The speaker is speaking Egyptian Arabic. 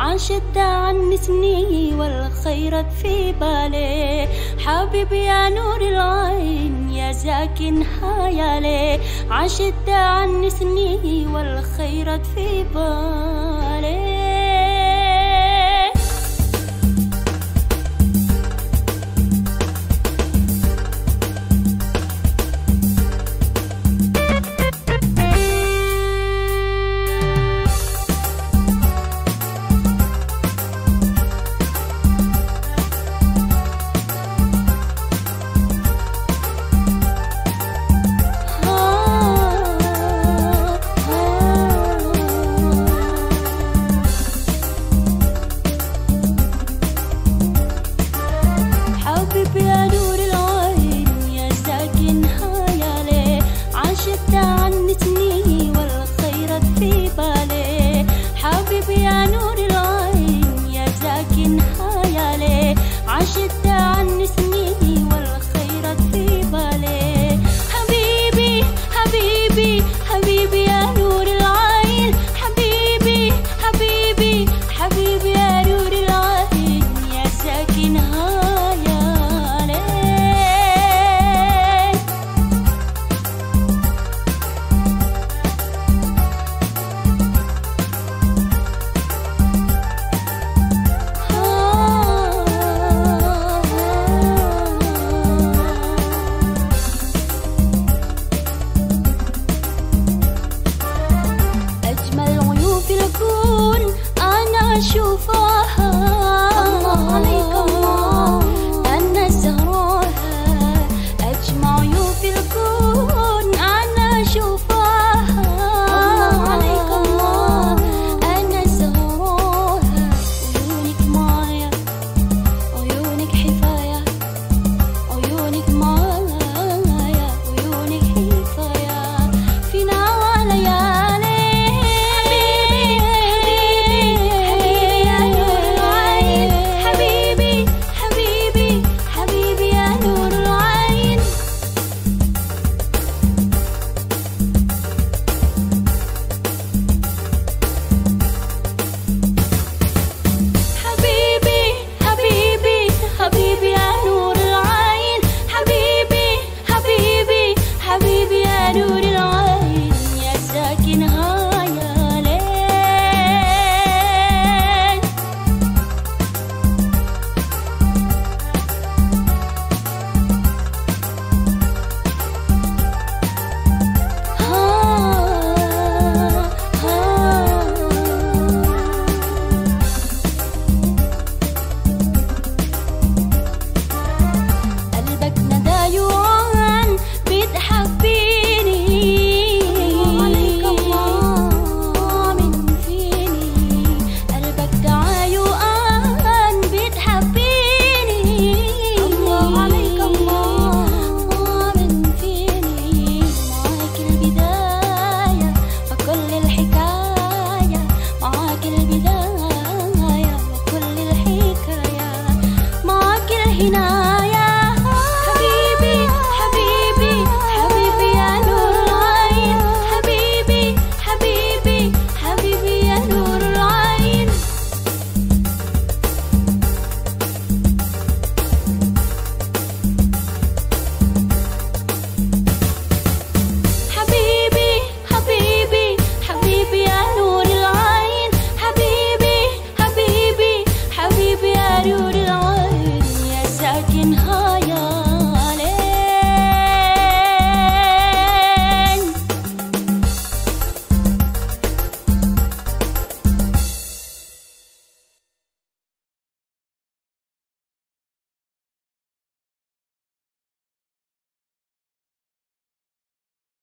عاشت عنسني والخيرات في بالي حبيبي يا نور العين يا ساكن خيالي عاشت عنسني والخيرات في بالي حبيبي يا نور العين يا ساكن خيالي عاشت عنتني والخيرات في بالي حبيبي يا نور العين يا ساكن خيالي عاشت عنتني والخيرات في بالي حبيبي حبيبي حبيبي يا نور العين حبيبي حبيبي حبيبي يا نور العين يا ساكن خيالي أجمل عيون في الكون أنا أشوفها